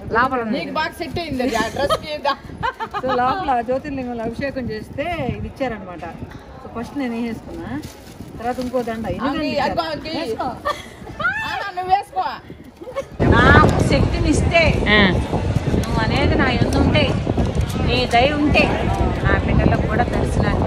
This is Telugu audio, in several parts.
లోపల ఉంది. నీకు బాగా సెట్ అయింది అది ఆ డ్రెస్ సో లోపల జ్యోతిర్లింగంలో అభిషేకం చేస్తే ఇది ఇచ్చారనమాట సో ఫస్ట్ నేను వేసుకున్నా తర్వాత ఇంకో దండ ఎందుకంటే ఇచ్చారు? నువ్వు వేసుకో నాకు శక్తిని ఇస్తే నువ్వు అనేది నా ఎందు ఉంటే నీ దయ ఉంటే నా బిడ్డలకు కూడా దర్శనాన్ని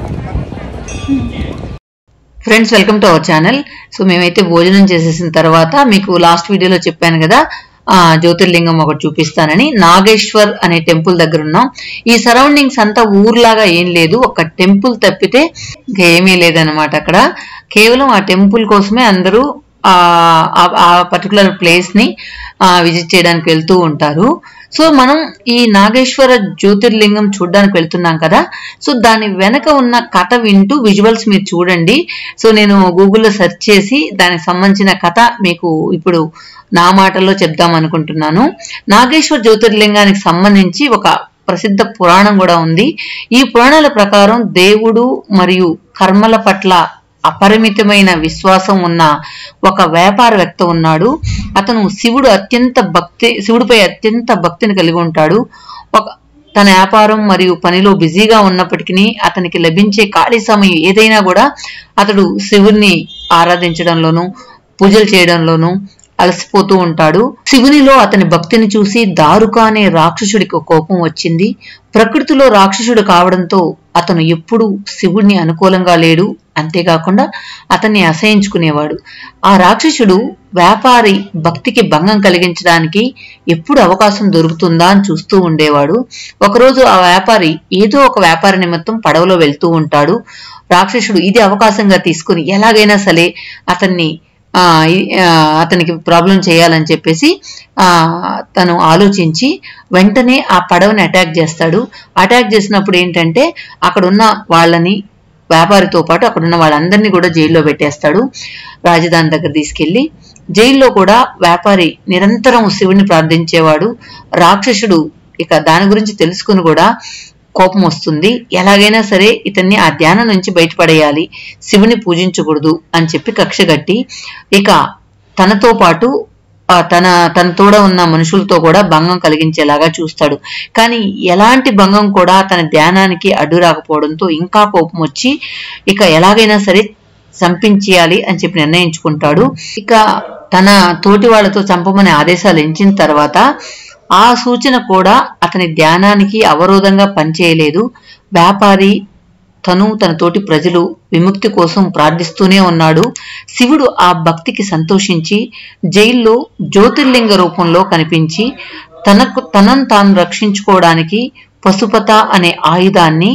friends welcome to our channel so మేమైతే భోజనం చేసేసిన తర్వాత మీకు లాస్ట్ వీడియోలో చెప్పాను కదా ఆ జ్యోతిర్లింగం ఒకటి చూపిస్తానని నాగేశ్వర్ అనే టెంపుల్ దగ్గర ఉన్నాం ఈ సరౌండింగ్స్ అంతా ఊర్లాగా ఏం లేదు ఒక టెంపుల్ తప్పితే ఇంకా ఏమీ లేదనమాట అక్కడ కేవలం ఆ టెంపుల్ కోసమే అందరూ ఆ ఆ- ఆ పర్టికులర్ ప్లేస్ ని విజిట్ చేయడానికి వెళ్తూ ఉంటారు సో మనం ఈ నాగేశ్వర జ్యోతిర్లింగం చూడడానికి వెళ్తున్నాం కదా సో దాని వెనక ఉన్న కథ వింటూ విజువల్స్ మీరు చూడండి సో నేను గూగుల్లో సెర్చ్ చేసి దానికి సంబంధించిన కథ మీకు ఇప్పుడు నా మాటల్లో చెప్దాం అనుకుంటున్నాను నాగేశ్వర జ్యోతిర్లింగానికి సంబంధించి ఒక ప్రసిద్ధ పురాణం కూడా ఉంది ఈ పురాణాల ప్రకారం దేవుడు మరియు కర్మల పట్ల అపరిమితమైన విశ్వాసం ఉన్న ఒక వ్యాపారవేత్త ఉన్నాడు అతను శివుడు అత్యంత భక్తి శివుడిపై అత్యంత భక్తిని కలిగి ఉంటాడు ఒక తన వ్యాపారం మరియు పనిలో బిజీగా ఉన్నప్పటికీ అతనికి లభించే ఖాళీ సమయం ఏదైనా కూడా అతడు శివుణ్ణి ఆరాధించడంలోనూ పూజలు చేయడంలోనూ అలసిపోతూ ఉంటాడు శివునిలో అతని భక్తిని చూసి దారుక అనే రాక్షసుడికి కోపం వచ్చింది ప్రకృతిలో రాక్షసుడు కావడంతో అతను ఎప్పుడూ శివుడిని అనుకూలంగా లేడు అంతేకాకుండా అతన్ని అసహించుకునేవాడు ఆ రాక్షసుడు వ్యాపారి భక్తికి భంగం కలిగించడానికి ఎప్పుడు అవకాశం దొరుకుతుందా అని చూస్తూ ఉండేవాడు ఒకరోజు ఆ వ్యాపారి ఏదో ఒక వ్యాపార నిమిత్తం పడవలో వెళ్తూ ఉంటాడు రాక్షసుడు ఇది అవకాశంగా తీసుకుని ఎలాగైనా సరే అతన్ని ఆ, ఈ- ఆ, అతనికి ప్రాబ్లం చేయాలని చెప్పేసి ఆ తను ఆలోచించి వెంటనే ఆ పడవని అటాక్ చేస్తాడు అటాక్ చేసినప్పుడు ఏంటంటే అక్కడ ఉన్న వాళ్ళని వ్యాపారితో పాటు అక్కడ ఉన్న వాళ్ళందరినీ కూడా జైల్లో పెట్టేస్తాడు రాజధాని దగ్గర తీసుకెళ్లి జైల్లో కూడా వ్యాపారి నిరంతరం శివుని ప్రార్థించేవాడు రాక్షసుడు ఇక దాని గురించి తెలుసుకుని కూడా కోపం వస్తుంది ఎలాగైనా సరే ఇతన్ని ఆ ధ్యానం నుంచి బయటపడేయాలి శివుని పూజించకూడదు అని చెప్పి కక్ష కట్టి ఇక తనతో పాటు ఆ తన తన తోడ ఉన్న మనుషులతో కూడా భంగం కలిగించేలాగా చూస్తాడు కానీ ఎలాంటి భంగం కూడా తన ధ్యానానికి అడ్డు రాకపోవడంతో ఇంకా కోపం వచ్చి ఇక ఎలాగైనా సరే చంపించేయాలి అని చెప్పి నిర్ణయించుకుంటాడు ఇక తన తోటి వాళ్ళతో చంపమని ఆదేశాలు ఇచ్చిన తర్వాత ఆ సూచన కూడా అతని ధ్యానానికి అవరోధంగా పనిచేయలేదు వ్యాపారి తను తన తోటి ప్రజలు విముక్తి కోసం ప్రార్థిస్తూనే ఉన్నాడు శివుడు ఆ భక్తికి సంతోషించి జైల్లో జ్యోతిర్లింగ రూపంలో కనిపించి తనకు తనను తాను రక్షించుకోవడానికి పశుపత అనే ఆయుధాన్ని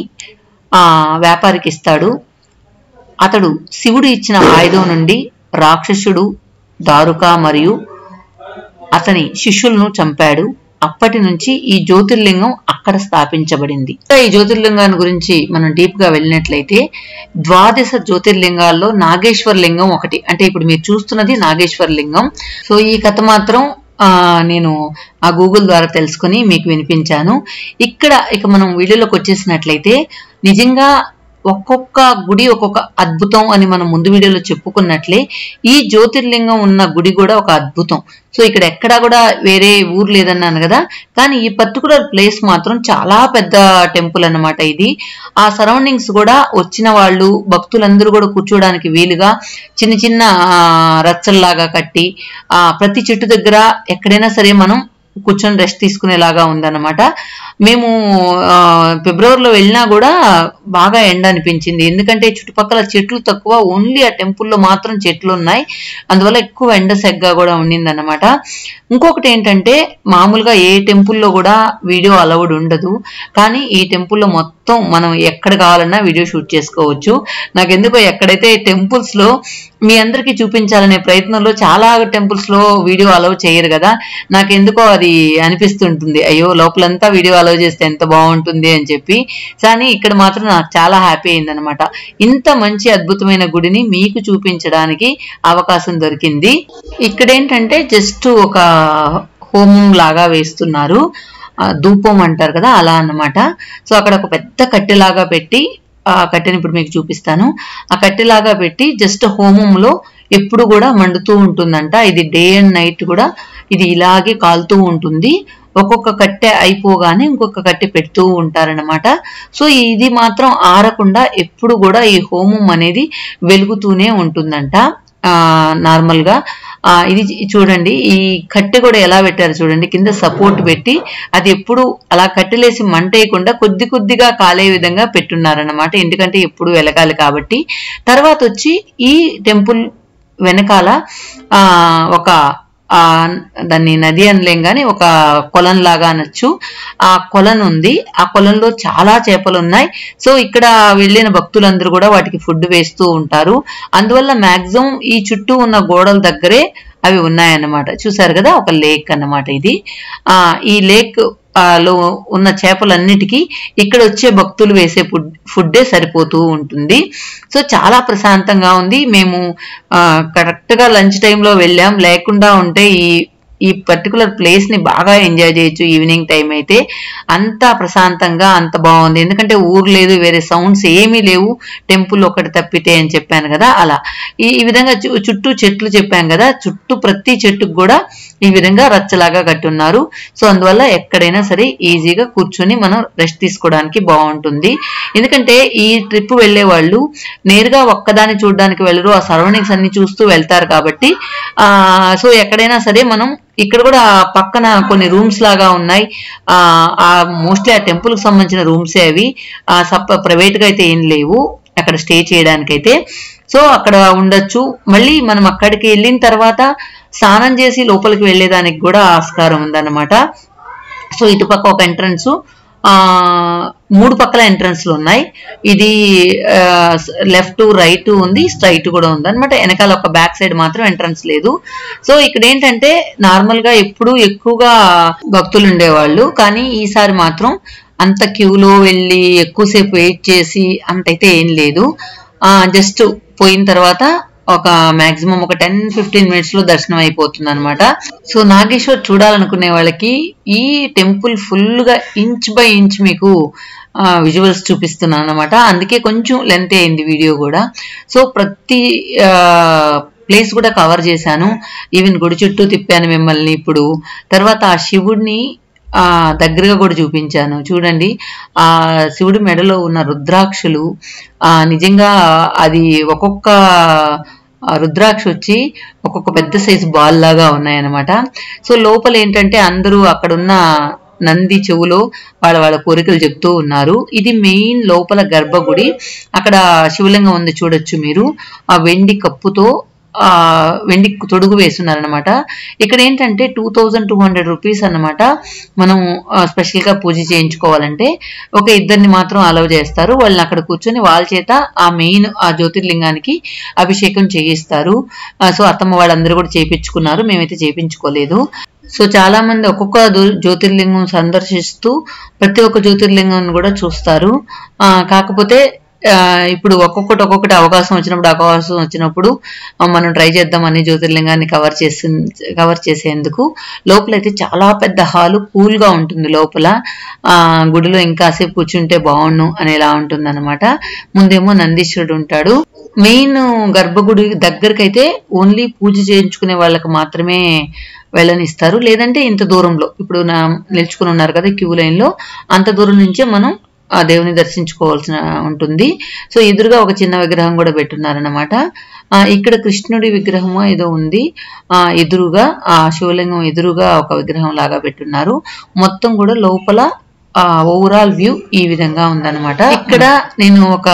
ఆ వ్యాపారికి ఇస్తాడు అతడు శివుడు ఇచ్చిన ఆయుధం నుండి రాక్షసుడు దారుక మరియు అతని శిష్యులను చంపాడు అప్పటి నుంచి ఈ జ్యోతిర్లింగం అక్కడ స్థాపించబడింది ఇంకా ఈ జ్యోతిర్లింగాన్ని గురించి మనం డీప్ గా వెళ్ళినట్లయితే ద్వాదశ జ్యోతిర్లింగాల్లో నాగేశ్వర లింగం ఒకటి అంటే ఇప్పుడు మీరు చూస్తున్నది నాగేశ్వర లింగం సో ఈ కథ మాత్రం ఆ, నేను ఆ గూగుల్ ద్వారా తెలుసుకుని మీకు వినిపించాను ఇక్కడ ఇక మనం వీడియోలోకి వచ్చేసినట్లయితే నిజంగా ఒక్కొక్క గుడి ఒక్కొక్క అద్భుతం అని మనం ముందు వీడియోలో చెప్పుకున్నట్లే ఈ జ్యోతిర్లింగం ఉన్న గుడి కూడా ఒక అద్భుతం సో ఇక్కడ ఎక్కడా కూడా వేరే ఊరు లేదన్నాను కదా కానీ ఈ పర్టికులర్ ప్లేస్ మాత్రం చాలా పెద్ద టెంపుల్ అన్నమాట ఇది ఆ సరౌండింగ్స్ కూడా వచ్చిన వాళ్ళు భక్తులందరూ కూడా కూర్చోడానికి వీలుగా చిన్న చిన్న ఆ, రచ్చల్లాగా కట్టి ఆ ప్రతి చెట్టు దగ్గర ఎక్కడైనా సరే మనం కూర్చొని రెస్ట్ తీసుకునేలాగా ఉందన్నమాట మేము ఆ, ఫిబ్రవరిలో వెళ్ళినా కూడా బాగా ఎండ అనిపించింది ఎందుకంటే చుట్టుపక్కల చెట్లు తక్కువ ఓన్లీ ఆ టెంపుల్లో మాత్రం చెట్లు ఉన్నాయి అందువల్ల ఎక్కువ ఎండ సెగ్గా కూడా ఉండిందన్నమాట ఇంకొకటి ఏంటంటే మామూలుగా ఏ టెంపుల్లో కూడా వీడియో అలౌడ్ ఉండదు కానీ ఈ టెంపుల్లో మొత్తం మనం ఎక్కడ కావాలన్నా వీడియో షూట్ చేసుకోవచ్చు నాకు ఎందుకో ఎక్కడైతే టెంపుల్స్ లో మీ అందరికీ చూపించాలనే ప్రయత్నంలో చాలా టెంపుల్స్ లో వీడియో అలౌ చేయరు కదా నాకు ఎందుకో అది అనిపిస్తుంటుంది అయ్యో లోపలంతా వీడియో అలౌ చేస్తే ఎంత బాగుంటుంది అని చెప్పి కానీ ఇక్కడ మాత్రం నాకు చాలా హ్యాపీ అయిందనమాట ఇంత మంచి అద్భుతమైన గుడిని మీకు చూపించడానికి అవకాశం దొరికింది ఇక్కడ ఏంటంటే జస్ట్ ఒక హోమం లాగా వేస్తున్నారు ఆ, ధూపం అంటారు కదా అలా అన్నమాట సో అక్కడ ఒక పెద్ద కట్టెలాగా పెట్టి ఆ కట్టెని ఇప్పుడు మీకు చూపిస్తాను ఆ కట్టెలాగా పెట్టి జస్ట్ హోమంలో ఎప్పుడు కూడా మండుతూ ఉంటుందంట ఇది డే అండ్ నైట్ కూడా ఇది ఇలాగే కాలుతూ ఉంటుంది ఒక్కొక్క కట్టె అయిపోగానే ఇంకొక కట్టె పెడుతూ ఉంటారనమాట సో ఇది మాత్రం ఆరకుండా ఎప్పుడు కూడా ఈ హోమం అనేది వెలుగుతూనే ఉంటుందంట ఆ నార్మల్ గా ఆ ఇది చూడండి ఈ కట్టె కూడా ఎలా పెట్టారు చూడండి కింద సపోర్ట్ పెట్టి అది ఎప్పుడు అలా కట్టెలేసి మంట వేయకుండా కొద్ది కొద్దిగా కాలే విధంగా పెట్టున్నారన్నమాట ఎందుకంటే ఎప్పుడు వెలగాలి కాబట్టి తర్వాత వచ్చి ఈ టెంపుల్ వెనకాల ఆ ఒక ఆ దాన్ని నది అనలేం కానీ ఒక కొలం లాగా అనొచ్చు ఆ కొలను ఉంది ఆ కొలంలో చాలా చేపలు ఉన్నాయి సో ఇక్కడ వెళ్ళిన భక్తులందరూ కూడా వాటికి ఫుడ్ వేస్తూ ఉంటారు అందువల్ల మాక్సిమం ఈ చుట్టూ ఉన్న గోడల దగ్గరే అవి ఉన్నాయన్నమాట చూసారు కదా ఒక లేక్ అన్నమాట ఇది ఆ ఈ లేక్ ఆ, లో ఉన్న చేపలన్నిటికీ ఇక్కడ వచ్చే భక్తులు వేసే ఫుడ్ ఫుడ్డే సరిపోతూ ఉంటుంది సో చాలా ప్రశాంతంగా ఉంది మేము ఆ, కరెక్ట్ గా లంచ్ టైంలో వెళ్ళాం లేకుండా ఉంటే ఈ ఈ పర్టికులర్ ప్లేస్ ని బాగా ఎంజాయ్ చేయొచ్చు ఈవినింగ్ టైం అయితే అంత ప్రశాంతంగా అంత బాగుంది ఎందుకంటే ఊరు లేదు వేరే సౌండ్స్ ఏమీ లేవు టెంపుల్ ఒకటి తప్పితే అని చెప్పాను కదా అలా ఈ ఈ విధంగా చు- చుట్టూ చెట్లు చెప్పాం కదా చుట్టూ ప్రతి చెట్టుకు కూడా ఈ విధంగా రచ్చలాగా కట్టున్నారు సో అందువల్ల ఎక్కడైనా సరే ఈజీగా కూర్చొని మనం రెస్ట్ తీసుకోవడానికి బాగుంటుంది ఎందుకంటే ఈ ట్రిప్ వెళ్లే వాళ్ళు నేరుగా ఒక్కదాన్ని చూడడానికి వెళ్ళరు ఆ సరౌండింగ్స్ అన్ని చూస్తూ వెళ్తారు కాబట్టి ఆ సో ఎక్కడైనా సరే మనం ఇక్కడ కూడా పక్కన కొన్ని రూమ్స్ లాగా ఉన్నాయి ఆ ఆ మోస్ట్లీ ఆ టెంపుల్ కి సంబంధించిన రూమ్సే అవి ఆ సప ప్రైవేట్ గా అయితే ఏం లేవు అక్కడ స్టే చేయడానికైతే సో అక్కడ ఉండొచ్చు మళ్ళీ మనం అక్కడికి వెళ్ళిన తర్వాత స్నానం చేసి లోపలికి వెళ్ళేదానికి కూడా ఆస్కారం ఉందన్నమాట సో ఇటుపక్క ఒక ఎంట్రన్స్ ఆ మూడు పక్కల ఎంట్రన్స్లు ఉన్నాయి ఇది లెఫ్ట్ రైట్ ఉంది స్ట్రైట్ కూడా ఉంది అనమాట వెనకాల ఒక బ్యాక్ సైడ్ మాత్రం ఎంట్రన్స్ లేదు సో ఇక్కడ ఏంటంటే నార్మల్ గా ఎప్పుడు ఎక్కువగా భక్తులు ఉండేవాళ్ళు కానీ ఈసారి మాత్రం అంత క్యూలో వెళ్ళి ఎక్కువసేపు వెయిట్ చేసి అంతైతే ఏం లేదు జస్ట్ పోయిన తర్వాత ఒక మాక్సిమం ఒక టెన్ ఫిఫ్టీన్ మినిట్స్ లో దర్శనం అయిపోతుంది అనమాట సో నాగేశ్వర్ చూడాలనుకునే వాళ్ళకి ఈ టెంపుల్ ఫుల్ గా ఇంచ్ బై ఇంచ్ మీకు విజువల్స్ చూపిస్తున్నాను అనమాట అందుకే కొంచెం లెంత్ అయింది వీడియో కూడా సో ప్రతి ప్లేస్ కూడా కవర్ చేశాను ఈవెన్ గుడి చుట్టూ తిప్పాను మిమ్మల్ని ఇప్పుడు తర్వాత ఆ శివుడిని ఆ దగ్గరగా కూడా చూపించాను చూడండి ఆ శివుడి మెడలో ఉన్న రుద్రాక్షలు ఆ నిజంగా అది ఒక్కొక్క ఆ రుద్రాక్ష వచ్చి ఒక్కొక్క పెద్ద సైజు బాల్ లాగా ఉన్నాయన్నమాట సో లోపల ఏంటంటే అందరూ అక్కడున్న నంది చెవులో వాళ్ళ వాళ్ళ కోరికలు చెప్తూ ఉన్నారు ఇది మెయిన్ లోపల గర్భగుడి అక్కడ శివలింగం ఉంది చూడొచ్చు మీరు ఆ వెండి కప్పుతో ఆ వెండి తొడుగు వేస్తున్నారనమాట ఇక్కడ ఏంటంటే two thousand two hundred rupees అనమాట మనం ఆ, స్పెషల్ గా పూజ చేయించుకోవాలంటే ఒక ఇద్దరిని మాత్రం అలవ్ చేస్తారు వాళ్ళని అక్కడ కూర్చొని వాళ్ళ చేత ఆ మెయిన్ ఆ జ్యోతిర్లింగానికి అభిషేకం చేయిస్తారు ఆ, సో అత్తమ్మ వాళ్ళందరూ కూడా చేయించుకున్నారు మేమైతే చేయించుకోలేదు సో చాలా మంది ఒక్కొక్క దో- జ్యోతిర్లింగం సందర్శిస్తూ ప్రతి ఒక్క జ్యోతిర్లింగం కూడా చూస్తారు ఆ, కాకపోతే ఆ, ఇప్పుడు ఒక్కొక్కటి ఒక్కొక్కటి అవకాశం వచ్చినప్పుడు అవకాశం వచ్చినప్పుడు ఆ, మనం ట్రై చేద్దాం అన్ని జ్యోతిర్లింగాన్ని కవర్ చేసి కవర్ చేసేందుకు లోపల అయితే చాలా పెద్ద హాలు కూల్ గా ఉంటుంది లోపల ఆ గుడిలో ఇంకాసేపు కూర్చుంటే బాగుండు అనేలా ఉంటుంది అనమాట ముందేమో నందీశ్వరుడు ఉంటాడు మెయిన్ గర్భగుడి దగ్గరకైతే ఓన్లీ పూజ చేయించుకునే వాళ్ళకి మాత్రమే వెళ్ళనిస్తారు లేదంటే ఇంత దూరంలో ఇప్పుడు నా నిల్చుకుని ఉన్నారు కదా క్యూ లైన్ లో అంత దూరం నుంచే మనం ఆ దేవుని దర్శించుకోవాల్సిన ఉంటుంది సో ఎదురుగా ఒక చిన్న విగ్రహం కూడా పెట్టున్నారనమాట ఆ, ఇక్కడ కృష్ణుడి విగ్రహం ఏదో ఉంది ఆ ఎదురుగా ఆ శివలింగం ఎదురుగా ఒక విగ్రహం లాగా పెట్టున్నారు మొత్తం కూడా లోపల ఓవరాల్ వ్యూ ఈ విధంగా ఉందన్నమాట ఇక్కడ నేను ఒక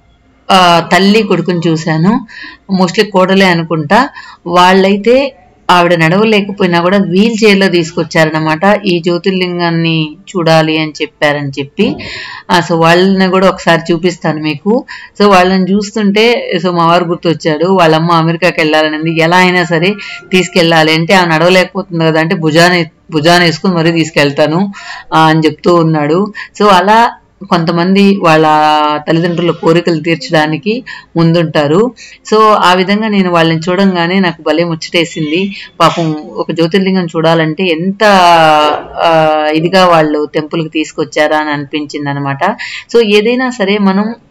ఆ, తల్లి కొడుకుని చూశాను మోస్ట్లీ కోడలే అనుకుంటా వాళ్ళైతే ఆవిడ నడవలేకపోయినా కూడా వీల్ చైర్ లో తీసుకొచ్చారనమాట ఈ జ్యోతిర్లింగాన్ని చూడాలి అని చెప్పారని చెప్పి ఆ, సో వాళ్ళని కూడా ఒకసారి చూపిస్తాను మీకు సో వాళ్ళని చూస్తుంటే సో మా వారు గుర్తొచ్చాడు వాళ్ళమ్మ అమెరికాకి వెళ్ళాలని ఎలా అయినా సరే తీసుకెళ్ళాలి అంటే ఆ నడవలేకపోతుంది కదా అంటే భుజాన్ని భుజాన్ని వేసుకుని మరీ తీసుకెళ్తాను ఆ, అని చెప్తూ ఉన్నాడు సో అలా కొంతమంది వాళ్ళ తల్లిదండ్రుల కోరికలు తీర్చడానికి ముందుంటారు సో ఆ విధంగా నేను వాళ్ళని చూడంగానే నాకు భలే ముచ్చటేసింది పాపం ఒక జ్యోతిర్లింగం చూడాలంటే ఎంత ఆ, ఇదిగా వాళ్ళు టెంపుల్కి తీసుకొచ్చారా అని అనిపించింది అనమాట సో ఏదైనా సరే మనం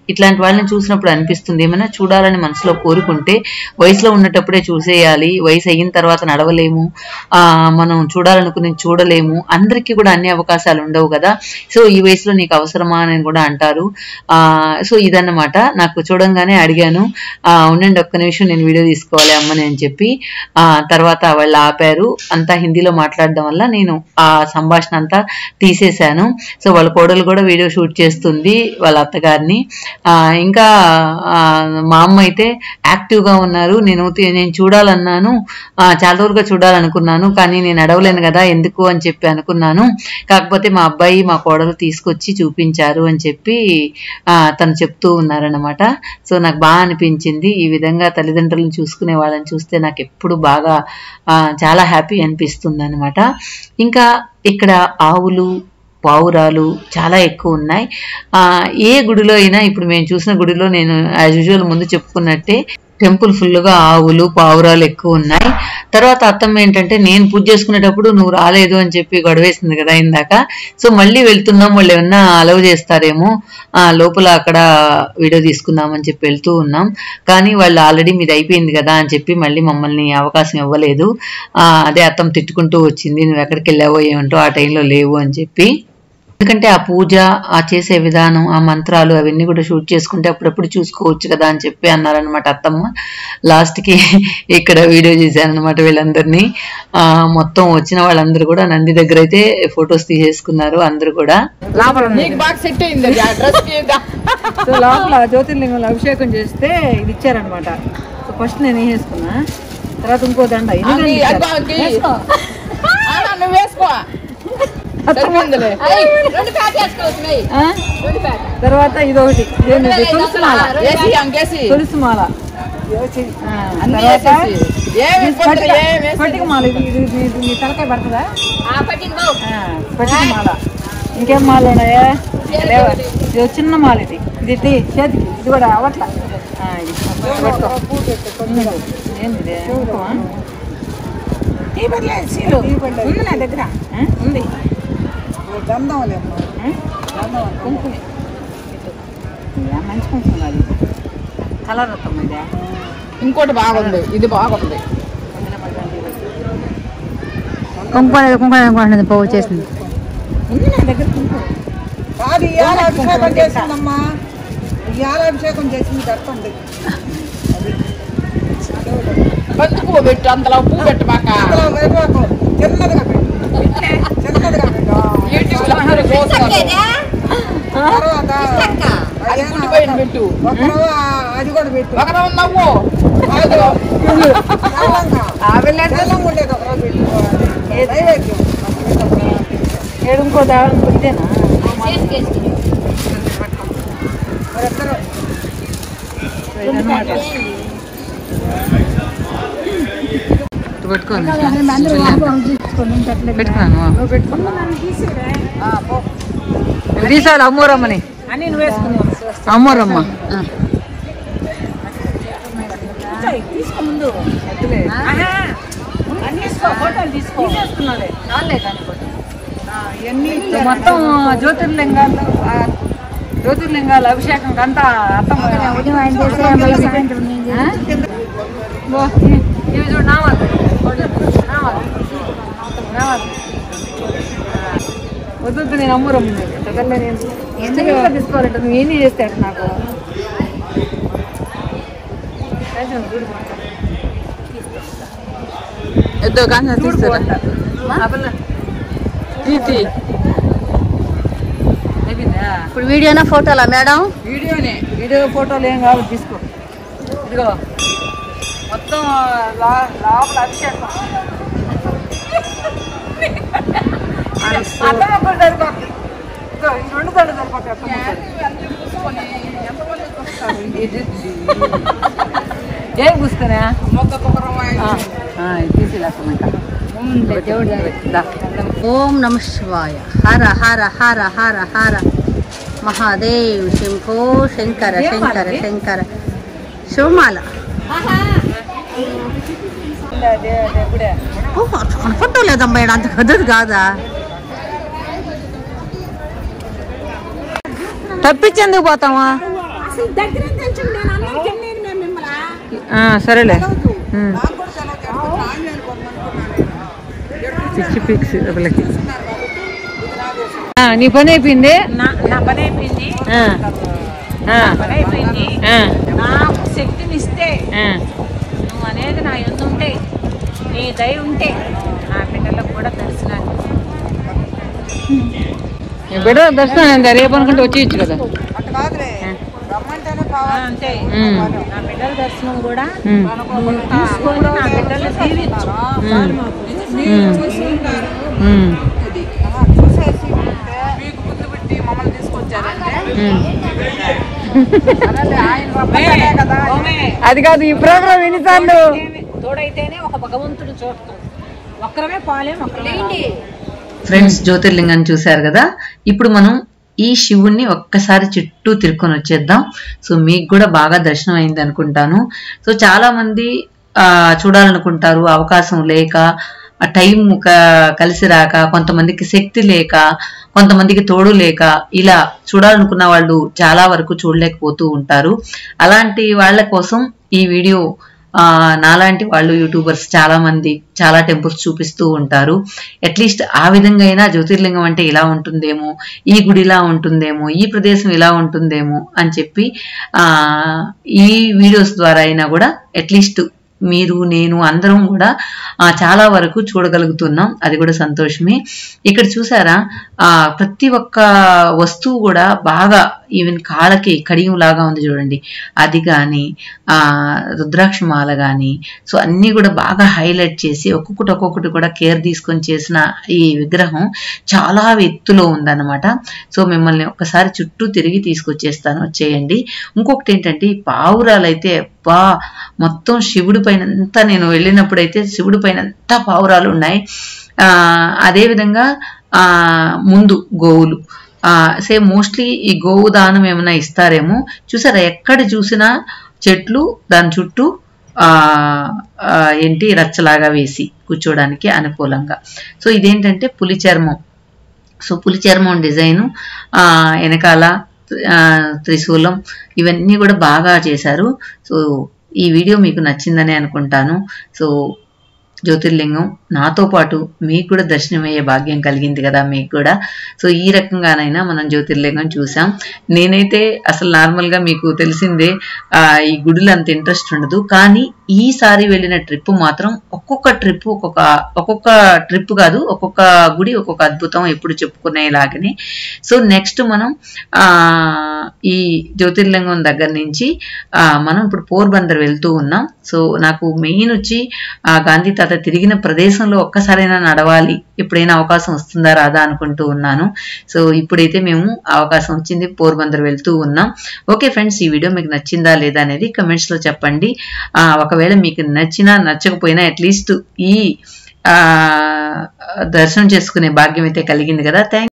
ఇట్లాంటి వాళ్ళని చూసినప్పుడు అనిపిస్తుంది ఏమైనా చూడాలని మనసులో కోరుకుంటే వయసులో ఉన్నటప్పుడే చూసేయాలి వయసు అయిన తర్వాత నడవలేము ఆ మనం చూడాలనుకుని చూడలేము అందరికీ కూడా అన్ని అవకాశాలు ఉండవు కదా సో ఈ వయసులో నీకు అవసరమా అని కూడా అంటారు ఆ సో ఇదన్నమాట నాకు చూడంగానే అడిగాను ఆ ఉండండి ఒక్క నిమిషం నేను వీడియో తీసుకోవాలి అమ్మని అని చెప్పి ఆ తర్వాత వాళ్ళు ఆపారు అంతా హిందీలో మాట్లాడడం వల్ల నేను ఆ సంభాషణ అంతా తీసేశాను సో వాళ్ళ కోడలు కూడా వీడియో షూట్ చేస్తుంది వాళ్ళ అత్తగారిని ఆ ఇంకా ఆ, మా అమ్మ అయితే యాక్టివ్ గా ఉన్నారు నేను తి- నేను చూడాలన్నాను ఆ, చాలా రోజులుగా చూడాలనుకున్నాను కానీ నేను అడవలేను కదా ఎందుకు అని చెప్పి అనుకున్నాను కాకపోతే మా అబ్బాయి మా కోడలు తీసుకొచ్చి చూపించారు అని చెప్పి ఆ, తను చెప్తూ ఉన్నారనమాట సో నాకు బాగా అనిపించింది ఈ విధంగా తల్లిదండ్రులను చూసుకునే వాళ్ళని చూస్తే నాకు ఎప్పుడు బాగా ఆ, చాలా హ్యాపీ అనిపిస్తుంది అనమాట ఇంకా ఇక్కడ ఆవులు పావురాలు చాలా ఎక్కువ ఉన్నాయి ఆ ఏ గుడిలో అయినా ఇప్పుడు మేము చూసిన గుడిలో నేను యాజ్ యూజువల్ ముందు చెప్పుకున్నట్టే టెంపుల్ ఫుల్గా ఆవులు పావురాలు ఎక్కువ ఉన్నాయి తర్వాత అత్తమ్మ ఏంటంటే నేను పూజ చేసుకునేటప్పుడు నువ్వు రాలేదు అని చెప్పి గొడవేసింది కదా ఇందాక సో మళ్ళీ వెళ్తున్నాం వాళ్ళు ఏమన్నా అలవ్ చేస్తారేమో ఆ లోపల అక్కడ వీడియో తీసుకుందాం అని చెప్పి వెళ్తూ ఉన్నాం కానీ వాళ్ళు ఆల్రెడీ మీది అయిపోయింది కదా అని చెప్పి మళ్ళీ మమ్మల్ని అవకాశం ఇవ్వలేదు ఆ అదే అత్తమ్మ తిట్టుకుంటూ వచ్చింది నువ్వు ఎక్కడికి వెళ్ళావో ఏమంటో ఆ టైంలో లేవు అని చెప్పి ఎందుకంటే ఆ పూజ ఆ చేసే విధానం ఆ మంత్రాలు అవన్నీ కూడా షూట్ చేసుకుంటే అప్పుడప్పుడు చూసుకోవచ్చు కదా అని చెప్పి అన్నారనమాట అత్తమ్మ లాస్ట్ కి ఇక్కడ వీడియో చేశానమాట వీళ్ళందరినీ ఆ మొత్తం వచ్చిన వాళ్ళందరూ కూడా నంది దగ్గర అయితే ఫొటోస్ తీసేసుకున్నారు అందరూ కూడా లోపల ఉంది. నీకు బాగా సెట్ అయింది అది ఆ డ్రెస్ కి సో లోపల జ్యోతిర్లింగంలో అభిషేకం చేస్తే ఇది ఇచ్చారనమాట సో ఫస్ట్ నేను వేసుకున్నా తర్వాత ఇంకో దండ ఎన్ని అది దండలు అదిగో ఇచ్చారు? అది. వేసుకో. ఆ, నువ్వు వేసుకో సరిపోయిందిలే. ఆ? తర్వాత ఇదొకటి ఇదేంటి? తులసి మాల వేసి అంకేసి తులసి మాల ఆ, అన్ని తర్వాత వేసేసి. ఏమి ఇబ్బంది స్ఫటిక ఏం వేసేది? స్ఫటిక మాల ఇది ఇది ఇది- ఇది మీ తలకాయ పడుతుందా ఆ, స్ఫటిక మాల ఇంకేం మాల ఉన్నాయా లేవా ఇది ఒక చిన్న మాల ఇది ఇది ఇట్టి చేతికి ఇది కూడా అవట్ల ఆ, ఇది పట్టుకో. ఉమ్. ఏంది ఇది? కుంకుమ? ఉంది నా దగ్గర ఆ? ఉంది ఆ? కుంకుమ ఇదా, మంచి కుంకుమ అది కలర్ వస్తాం ఇదే ఇంకోటి బాగుంది ఇది బాగుంది కుంకుమ కుంకుమ అనుకుంటున్నది పోవు చేసింది ఉంది నా దగ్గర కుంకుమ కాదు ఇవాళ అభిషేకం చేసిందమ్మా ఇవాళ అభిషేకం చేసింది కట్టండి బంతి పువ్వు పెట్టు అంతలో పువ్వు పెట్టు మాక అందులో వేపాకు చిన్నదిగా పెట్టు చిన్నదిగా పెట్టు యూట్యూబ్ లో అందరూ చూస్తారు. తర్వాత అది గుడ్డిపోయిన పెట్టు ఒకరు అది కూడా పెట్టు ఒకరు నవ్వు తెల్లంగా తెల్లంగా ఉండేది ఒకరోజు పెట్టు నైవేద్యం ఏడు ఇంకో దాని ఇదేనా మరిద్దరు ఇదన్నమాట పెట్టుకోండి పెట్టుకున్నాను తీసాలి అమ్మోరమ్మని అని నువ్వు వేసుకున్నావు అమ్మోరమ్మ తీసుకో ముందు వద్దులే. అన్ని తీసుకో ఫోటోలు తీసుకో తీసేస్తున్నాలే చాలే కానీ ఫోటో. ఆ, ఇవన్నీ మొత్తం జ్యోతిర్లింగాలు ఆ, జ్యోతిర్లింగాలు అభిషేకం అంతా అర్థం ఇవి చూడు నావాలి నావాలి నావాలి వద్దు నేను అమ్మురం దగ్గరలో నేను ఎందుకు తీసుకోవాలంటే నువ్వు ఏం చేస్తే అట్లా నాకు కొంచెం చూడు ఎద్దో కానీ చూడు పోతా. ఆ పిల్ల తీతి అయిపోయిందా ఇప్పుడు వీడియోనా ఫోటోలా మేడం వీడియోనే వీడియో ఫోటోలు ఏం కావాలి తీసుకో ఇదిగో మొత్తం లా- లోపల అభిషేకం అర్థం ఒక్కటి సరిపోతుంది ఇదిగో ఈ రెండు తడు సరిపోతాయి అర్థం ఒక్కటి. ఇది- ఏం కూసుకున్నా తీసేలేస్తామంట దేవుడు దా ఓం నమ శివాయ హర హర హర హర హర మహాదేవ్ శంభో శంకర శంకర శంకర శివమాల దేవుడే ఓ ఫోటో లేదమ్మా ఈడ అంత పెద్దది కాదా తప్పించేందుకు పోతావా ఆ, సరేలే తెలవదు. ఉమ్. నాకు కూడా సెలవు చేస్తాను ఆంజనేయులు కొనుక్కున్నాను నేను ఎక్కడ పిచ్చి పిక్స్ వీళ్ళకి చూస్తున్నారు కాబట్టి ఇది నా దేశం ఆ, నీ పని అయిపోయింది నా నా పని అయిపోయింది ఆ, ఆ, పని అయిపోయింది ఆ, నాకు శక్తిని ఇస్తే ఆ. నువ్వు అనేది నా ఎందు ఉంటే నీ దయ ఉంటే నా బిడ్డలకు కూడా దర్శనాన్ని నీ బిడ్డ దర్శనం ఏందా? రేపు అనుకుంటే వచ్చేయచ్చు కదా అట్లా కాదులే రమ్మంటేనే కావాలి అంతే ఉమ్, నా బిడ్డల దర్శనం కూడా ఉమ్, నువ్వు తీసుకొని నా బిడ్డలు దీవించు ఉమ్, ఉమ్, ఆహా, చూసేసి ఉంటే మీకు ముందు పెట్టి మమ్మల్ని తీసుకొచ్చారంటే ఉమ్. సరేలే, ఆయన రమ్మంటేనే కదా ఓమే, అది కాదు ఈ ప్రోగ్రామ్ ఎన్నిసార్లు తోడైతేనే- తోడైతేనే ఒక భగవంతుడు చూడటం ఒక్కరమే పాలేం ఒక్కరమే రాలేం. ఫ్రెండ్స్ జ్యోతిర్లింగాన్ని చూశారు కదా ఇప్పుడు మనం ఈ శివుణ్ణి ఒక్కసారి చుట్టూ తిరుక్కొని వచ్చేద్దాం సో మీకు కూడా బాగా దర్శనం అయింది అనుకుంటాను సో చాలా మంది ఆ చూడాలనుకుంటారు అవకాశం లేక ఆ టైం క- కలిసి రాక కొంతమందికి శక్తి లేక కొంతమందికి తోడు లేక ఇలా చూడాలనుకున్న వాళ్ళు చాలా వరకు చూడలేకపోతూ ఉంటారు అలాంటి వాళ్ళ కోసం ఈ వీడియో ఆ నాలాంటి వాళ్ళు యూట్యూబర్స్ చాలా మంది చాలా టెంపుల్స్ చూపిస్తూ ఉంటారు అట్లీస్ట్ ఆ విధంగా అయినా జ్యోతిర్లింగం అంటే ఇలా ఉంటుందేమో ఈ గుడి ఇలా ఉంటుందేమో ఈ ప్రదేశం ఇలా ఉంటుందేమో అని చెప్పి ఆ ఈ వీడియోస్ ద్వారా అయినా కూడా అట్లీస్ట్ మీరు నేను అందరం కూడా ఆ, చాలా వరకు చూడగలుగుతున్నాం అది కూడా సంతోషమే ఇక్కడ చూసారా ఆ ప్రతి ఒక్క వస్తువు కూడా బాగా ఈవెన్ కాళ్ళకి కడియం లాగా ఉంది చూడండి అది కానీ ఆ రుద్రాక్ష మాల కానీ సో అన్నీ కూడా బాగా హైలైట్ చేసి ఒక్కొక్కటి ఒక్కొక్కటి కూడా కేర్ తీసుకొని చేసిన ఈ విగ్రహం చాలా ఎత్తులో ఉందన్నమాట సో మిమ్మల్ని ఒక్కసారి చుట్టూ తిరిగి తీసుకొచ్చేస్తాను వచ్చేయండి ఇంకొకటి ఏంటంటే ఈ పావురాలు అయితే బా మొత్తం శివుడి పైన అంతా నేను వెళ్ళినప్పుడైతే శివుడి పైన అంతా పావురాలు ఉన్నాయి ఆ అదే విధంగా ఆ ముందు గోవులు ఆ సేమ్ మోస్ట్లీ ఈ గోవు దానం ఏమైనా ఇస్తారేమో చూసారా ఎక్కడ చూసినా చెట్లు దాని చుట్టూ ఆ ఆ, ఏంటి రచ్చలాగా వేసి కూర్చోడానికి అనుకూలంగా సో ఇదేంటంటే పులి చర్మం సో పులి చర్మం డిజైను ఆ, వెనకాల ఆ, త్రిశూలం ఇవన్నీ కూడా బాగా చేశారు సో ఈ వీడియో మీకు నచ్చిందని అనుకుంటాను సో జ్యోతిర్లింగం నాతో పాటు మీకు కూడా దర్శనమయ్యే భాగ్యం కలిగింది కదా మీకు కూడా సో ఈ రకంగానైనా మనం జ్యోతిర్లింగం చూసాం నేనైతే అసలు నార్మల్గా మీకు తెలిసిందే ఆ, ఈ గుడిలో అంత ఇంట్రెస్ట్ ఉండదు కానీ ఈసారి వెళ్ళిన ట్రిప్ మాత్రం ఒక్కొక్క ట్రిప్ ఒక్కొక్క ఒక్కొక్క ట్రిప్ కాదు ఒక్కొక్క గుడి ఒక్కొక్క అద్భుతం ఎప్పుడు చెప్పుకునేలాగనే సో నెక్స్ట్ మనం ఆ ఈ జ్యోతిర్లింగం దగ్గర నుంచి ఆ మనం ఇప్పుడు పోర్బందర్ వెళ్తూ ఉన్నాం సో నాకు మెయిన్ వచ్చి ఆ గాంధీ తాత తిరిగిన ప్రదేశంలో ఒక్కసారైనా నడవాలి ఎప్పుడైనా అవకాశం వస్తుందా రాదా అనుకుంటూ ఉన్నాను సో ఇప్పుడైతే మేము అవకాశం వచ్చింది పోర్బందర్ వెళ్తూ ఉన్నాం ఓకే ఫ్రెండ్స్ ఈ వీడియో మీకు నచ్చిందా లేదా అనేది కమెంట్స్ లో చెప్పండి ఆ ఒకవేళ మీకు నచ్చినా నచ్చకపోయినా అట్లీస్ట్ ఈ ఆ దర్శనం చేసుకునే భాగ్యం అయితే కలిగింది కదా థ్యాంక్